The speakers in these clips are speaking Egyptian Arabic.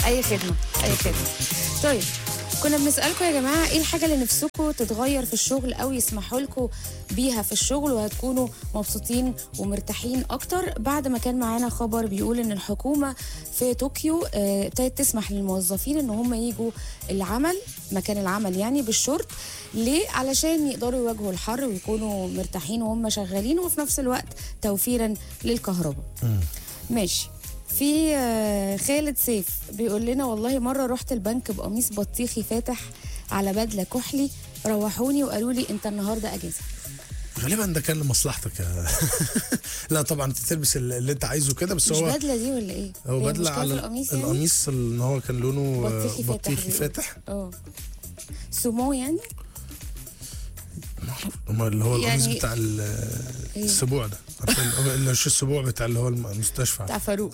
اي خدمه اي خدمه طيب كنا بنسالكم يا جماعه ايه الحاجه اللي نفسكم تتغير في الشغل او يسمحوا لكم بيها في الشغل وهتكونوا مبسوطين ومرتاحين اكتر بعد ما كان معانا خبر بيقول ان الحكومه في طوكيو آه، ابتدت تسمح للموظفين ان هم يجوا العمل مكان العمل يعني بالشورت ليه علشان يقدروا يواجهوا الحر ويكونوا مرتاحين وهم شغالين وفي نفس الوقت توفيرا للكهرباء ماشي في آه، خالد سيف بيقول لنا والله مرة رحت البنك بقميص بطيخي فاتح على بدلة كحلي روحوني وقالوا لي انت النهارده اجازة غالبا ده كان لمصلحتك يا لا طبعا انت تلبس اللي انت عايزه كده بس مش هو بدلة دي ولا ايه؟ هو هي بدله مشكلة في على القميص يعني؟ القميص ان هو كان لونه آه، بطيخي فاتح بطيخي بيقول. فاتح اه سومو يعني؟ هما اللي هو القميص يعني- بتاع ال- السبوع ده عارفين اللي هو- مش السبوع بتاع اللي هو المستشفى بتاع فاروق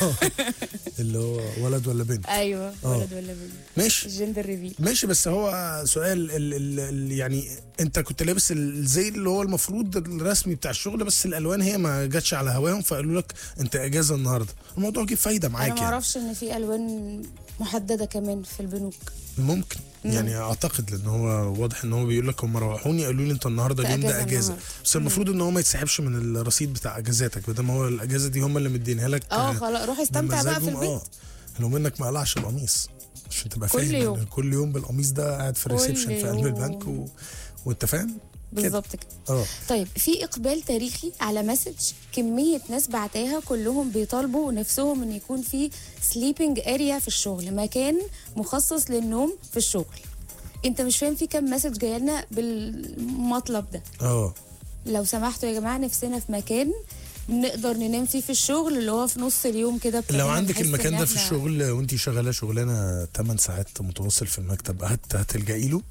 اللي هو ولد ولا بنت ايوه آه. ولد ولا بنت ماشي الجندر ريفيل ماشي بس هو سؤال ال ال ال يعني انت كنت لابس الزي اللي هو المفروض الرسمي بتاع الشغل بس الالوان هي ما جاتش على هواهم فقالوا لك انت اجازه النهارده الموضوع جه فايده انا معاك ما يعني اعرفش ان في الوان محدده كمان في البنوك ممكن يعني اعتقد لان هو واضح ان هو بيقول لك هم روحوني قالوا لي انت النهارده ده اليوم ده أجازة اجازه النهاردة. بس المفروض ان هو ما يتسحبش من الرصيد بتاع اجازاتك بدل ما هو الاجازه دي هم اللي مدينها لك اه خلاص روح استمتع بقى في بمزاجهم، البيت اه لو منك ما قلعش القميص عشان تبقى كل فاهم يوم. إن كل يوم بالقميص ده قاعد في كل الريسبشن في قلب يوم. البنك و... وانت فاهم كده. بالظبط كده اه طيب في اقبال تاريخي على مسج كميه ناس بعتاها كلهم بيطالبوا نفسهم ان يكون في سليبنج اريا في الشغل مكان مخصص للنوم في الشغل انت مش فاهم في كام مسج جايه لنا بالمطلب ده اه لو سمحتوا يا جماعه نفسنا في مكان نقدر ننام فيه في الشغل اللي هو في نص اليوم كده لو ابتدينا عندك نحس المكان إن ده في إحنا- الشغل وانت شغاله شغلانه 8 ساعات متواصل في المكتب هت هتلجئي له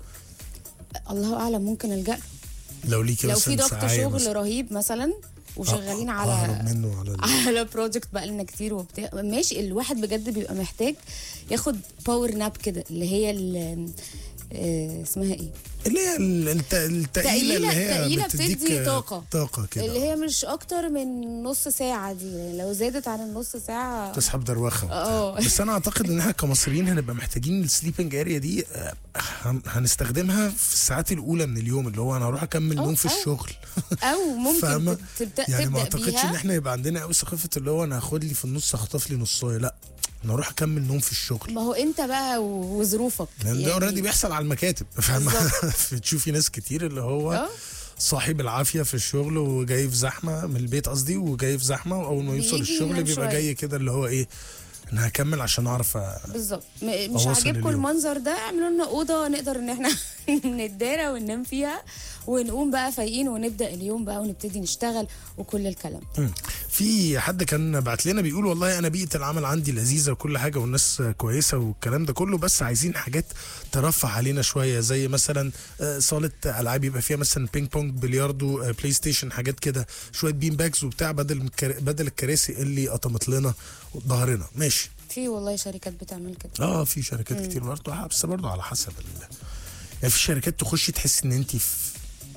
الله اعلم ممكن الجا لو ليكي لو مثلا في ضغط ساعية شغل مثلاً. رهيب مثلا وشغالين أ- على اهرب منه على ال... على بروجكت بقى لنا كتير وبتاع ماشي الواحد بجد بيبقى محتاج ياخد باور ناب كده اللي هي ال- آه، اسمها ايه اللي هي ال- الت- التقيله اللي هي تقيلة بتديك بتدي طاقة. طاقه كده اللي هي مش اكتر من نص ساعة دي يعني لو زادت عن النص ساعة تسحب دروخه وبتاع. اه. بس انا اعتقد ان احنا كمصريين هنبقى محتاجين السليبنج اريا دي آه، هن- هنستخدمها في الساعات الاولى من اليوم اللي هو انا هروح اكمل اه، نوم في اه. الشغل او ممكن فاهمة؟ تبدا يعني ما تبدا اعتقدش ان بيها احنا يبقى عندنا قوي ثقافه اللي هو انا هاخد لي في النص اخطف لي نصايه لا انا اروح اكمل نوم في الشغل ما هو انت بقى و- وظروفك لان ده اوريدي بيحصل على المكاتب فاهمه بتشوفي ناس كتير اللي هو اه. صاحب العافيه في الشغل وجاي في زحمه من البيت قصدي وجاي في زحمه واول ما يوصل بيجي الشغل ينام بيبقى شوية. جاي كده اللي هو ايه انا هكمل عشان اعرف أ- بالظبط م- مش أواصل عاجبكم اليوم. المنظر ده اعملوا لنا اوضه نقدر ان احنا نتدارى وننام فيها ونقوم بقى فايقين ونبدا اليوم بقى ونبتدي نشتغل وكل الكلام مم. في حد كان بعت لنا بيقول والله انا بيئه العمل عندي لذيذه وكل حاجه والناس كويسه والكلام ده كله بس عايزين حاجات ترفه علينا شويه زي مثلا آه، صاله العاب يبقى فيها مثلا بينج بونج بلياردو آه، بلاي ستيشن حاجات كده شويه بين باجز وبتاع بدل الكر- بدل الكراسي اللي قطمت لنا ظهرنا ماشي في والله شركات بتعمل كده اه في شركات كتير برضه بس برضه على حسب ال... يعني في شركات تخشي تحس ان انت في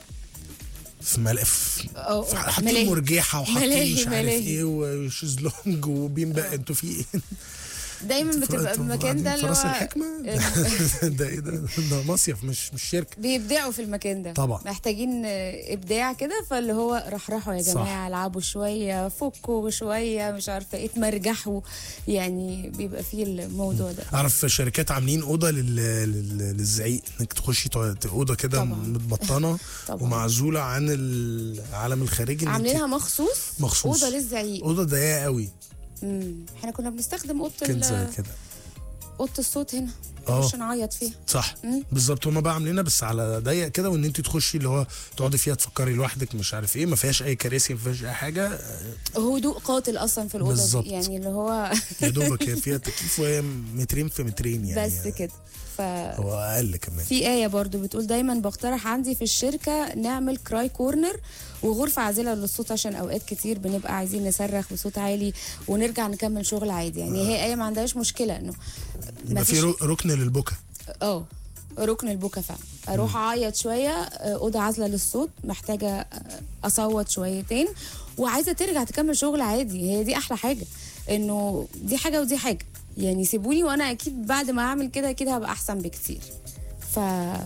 في مل... في اه في- اه حاطين ملاهي. مرجحه وحاطين ملاهي- مش عارف ملاهي. ايه وشيزلونج وبين بقى انتوا في ايه؟ دايما بتبقى انتوا المكان ده قاعدين اللي في راس هو الحكمه ده ايه ده؟ ده مصيف مش مش شركه بيبدعوا في المكان ده طبعا. محتاجين آه، ابداع كده فاللي هو رحرحوا يا صح. جماعه العبوا شويه فكوا شويه مش عارفه ايه اتمرجحوا يعني بيبقى فيه الموضوع ده اعرف شركات عاملين اوضه لل... لل... للزعيق انك تخشي تقعد- اوضه كده طبعا. متبطنه طبعا. ومعزوله عن العالم الخارجي إن انت- عاملينها مخصوص مخصوص. اوضه للزعيق اوضه ضيقه قوي امم احنا كنا بنستخدم اوضه كده زي ال- كده اوضه الصوت هنا اه. عشان نعيط فيها صح مم. بالظبط هما بقى عاملينها بس على ضيق كده وان انت تخشي اللي هو تقعدي فيها تفكري لوحدك مش عارف ايه ما فيهاش اي كراسي ما فيهاش اي حاجه هدوء قاتل اصلا في الاوضه بالظبط. دي يعني اللي هو يا دوبك هي فيها تكييف وهي مترين في مترين يعني بس كده ف هو اقل كمان في آية برضو بتقول دايما بقترح عندي في الشركة نعمل كراي كورنر وغرفة عازلة للصوت عشان أوقات كتير بنبقى عايزين نصرخ بصوت عالي ونرجع نكمل شغل عادي يعني هي آية ما عندهاش مشكلة إنه يبقى في مفيش- رو- ركن للبكا اه ركن البكا فعلا اروح اعيط شويه آه، اوضه عازله للصوت محتاجه آه، اصوت شويتين وعايزه ترجع تكمل شغل عادي هي دي احلى حاجه انه دي حاجه ودي حاجه يعني سيبوني وانا اكيد بعد ما هعمل كده اكيد هبقى احسن بكتير ف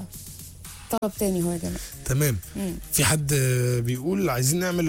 طلب تاني هو يا جماعه تمام مم. في حد بيقول عايزين نعمل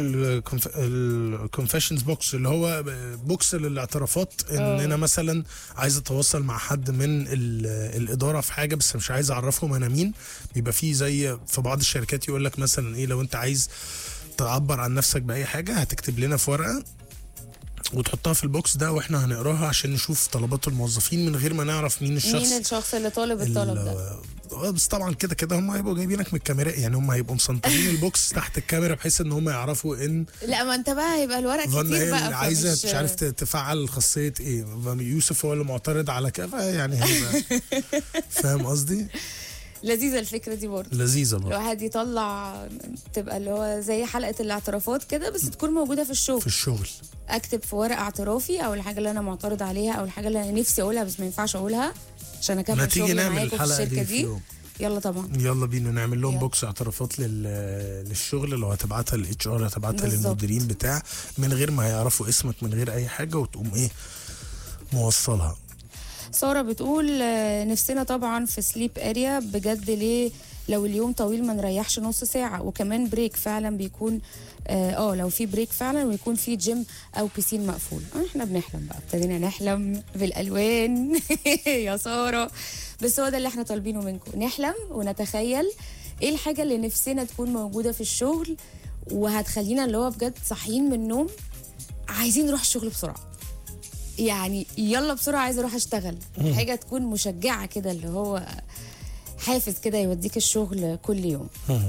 الكونفيشنز بوكس اللي هو بوكس للاعترافات ان آه. انا مثلا عايز اتواصل مع حد من ال- الاداره في حاجه بس مش عايز اعرفهم انا مين بيبقى فيه زي في بعض الشركات يقول لك مثلا ايه لو انت عايز تعبر عن نفسك باي حاجه هتكتب لنا في ورقه وتحطها في البوكس ده واحنا هنقراها عشان نشوف طلبات الموظفين من غير ما نعرف مين الشخص مين الشخص اللي طالب الطلب ده ال- بس طبعا كده كده هم هيبقوا جايبينك من الكاميرا يعني هم هيبقوا مسنطرين البوكس تحت الكاميرا بحيث ان هم يعرفوا ان لا ما انت بقى هيبقى الورق فانا كتير هي بقى اللي عايزه فمش- مش عارف ت- تفعل خاصيه ايه فان يوسف هو اللي معترض على كذا يعني هيبقى فاهم قصدي؟ لذيذه الفكره دي برضه لذيذه برضه الواحد يطلع تبقى اللي هو زي حلقه الاعترافات كده بس تكون موجوده في الشغل في الشغل اكتب في ورقه اعترافي او الحاجه اللي انا معترض عليها او الحاجه اللي انا نفسي اقولها بس ما ينفعش اقولها عشان ما اكمل تيجي شغل نعمل معاكم في الحلقه الشركه دي في دي يوم يلا طبعا يلا بينا نعمل لهم يلا. بوكس اعترافات لل... للشغل لو هتبعتها للاتش ار هتبعتها بالظبط. للمديرين بتاع من غير ما هيعرفوا اسمك من غير اي حاجه وتقوم ايه موصلها ساره بتقول آه، نفسنا طبعا في سليب اريا بجد ليه لو اليوم طويل ما نريحش نص ساعه وكمان بريك فعلا بيكون اه آه، لو في بريك فعلا ويكون في جيم او بيسين مقفول آه، احنا بنحلم بقى ابتدينا نحلم بالالوان يا ساره بس هو ده اللي احنا طالبينه منكم نحلم ونتخيل ايه الحاجه اللي نفسنا تكون موجوده في الشغل وهتخلينا اللي هو بجد صاحيين من النوم عايزين نروح الشغل بسرعه يعني يلا بسرعه عايزه اروح اشتغل حاجه تكون مشجعه كده اللي هو حافز كده يوديك الشغل كل يوم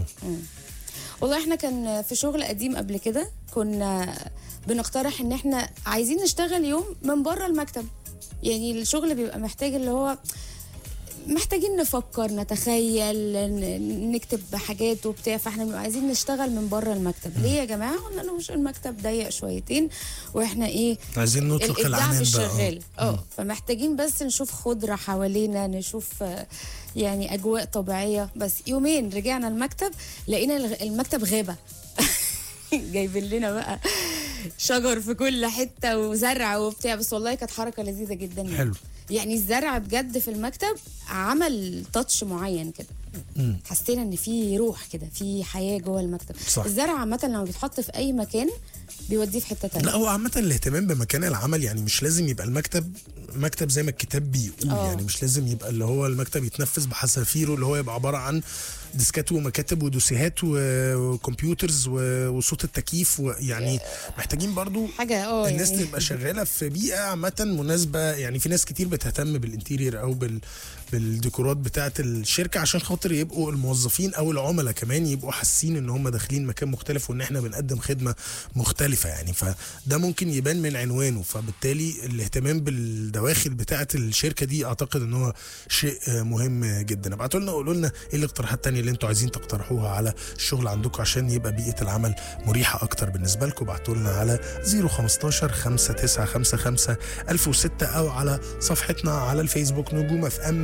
والله احنا كان في شغل قديم قبل كده كنا بنقترح ان احنا عايزين نشتغل يوم من بره المكتب يعني الشغل بيبقى محتاج اللي هو محتاجين نفكر نتخيل ن- نكتب حاجات وبتاع فاحنا بنبقى عايزين نشتغل من بره المكتب ليه يا جماعه قلنا له مش المكتب ضيق شويتين واحنا ايه عايزين نطلق الابداع العنان مش بقى شغال اه فمحتاجين بس نشوف خضره حوالينا نشوف آه، يعني اجواء طبيعيه بس يومين رجعنا المكتب لقينا الغ- المكتب غابه جايبين لنا بقى شجر في كل حته وزرع وبتاع بس والله كانت حركه لذيذه جدا يعني. حلو. يعني الزرع بجد في المكتب عمل تاتش معين كده مم. حسينا ان في روح كده في حياه جوه المكتب صح. الزرع عامه لما بيتحط في اي مكان بيوديه في حته تانية لا هو عامة الاهتمام بمكان العمل يعني مش لازم يبقى المكتب مكتب زي ما الكتاب بيقول آه. يعني مش لازم يبقى اللي هو المكتب يتنفذ بحذافيره اللي هو يبقى عبارة عن ديسكات ومكاتب ودوسيهات و- وكمبيوترز و- وصوت التكييف ويعني محتاجين برضو حاجه اه الناس يعني تبقى شغاله في بيئه عامه مناسبه يعني في ناس كتير بتهتم بالانتيرير او بال بالديكورات بتاعه الشركه عشان خاطر يبقوا الموظفين او العملاء كمان يبقوا حاسين ان هم داخلين مكان مختلف وان احنا بنقدم خدمه مختلفه يعني فده ممكن يبان من عنوانه فبالتالي الاهتمام بالدواخل بتاعه الشركه دي اعتقد ان هو شيء آه، مهم جدا ابعتوا لنا قولوا لنا ايه الاقتراحات التانية اللي انتوا عايزين تقترحوها على الشغل عندكم عشان يبقى بيئه العمل مريحه اكتر بالنسبه لكم ابعتوا لنا على 015 5955 1006 او على صفحتنا على الفيسبوك نجوم اف ام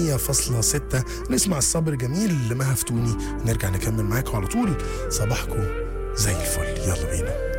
100.6 نسمع الصبر جميل لمها فتوني نرجع نكمل معاكم على طول صباحكم زي الفل يلا بينا